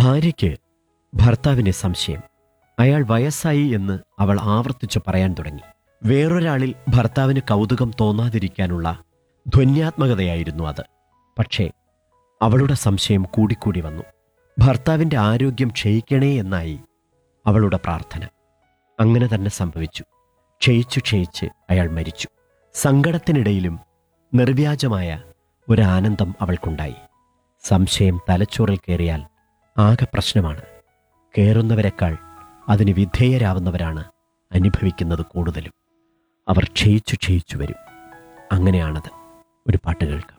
ഭാര്യയ്ക്ക് ഭർത്താവിനെ സംശയം അയാൾ വയസ്സായി എന്ന് അവൾ ആവർത്തിച്ചു പറയാൻ തുടങ്ങി വേറൊരാളിൽ ഭർത്താവിന് കൗതുകം തോന്നാതിരിക്കാനുള്ള ധ്വന്യാത്മകതയായിരുന്നു അത് പക്ഷേ അവളുടെ സംശയം കൂടിക്കൂടി വന്നു ഭർത്താവിൻ്റെ ആരോഗ്യം ക്ഷയിക്കണേ എന്നായി അവളുടെ പ്രാർത്ഥന അങ്ങനെ തന്നെ സംഭവിച്ചു ക്ഷയിച്ചു ക്ഷയിച്ച് അയാൾ മരിച്ചു സങ്കടത്തിനിടയിലും നിർവ്യാജമായ ഒരു ആനന്ദം അവൾക്കുണ്ടായി സംശയം തലച്ചോറിൽ കയറിയാൽ ആകെ പ്രശ്നമാണ് കയറുന്നവരെക്കാൾ അതിന് വിധേയരാവുന്നവരാണ് അനുഭവിക്കുന്നത് കൂടുതലും അവർ ക്ഷയിച്ചു ക്ഷയിച്ചു വരും അങ്ങനെയാണത് ഒരു പാട്ട് കേൾക്കാം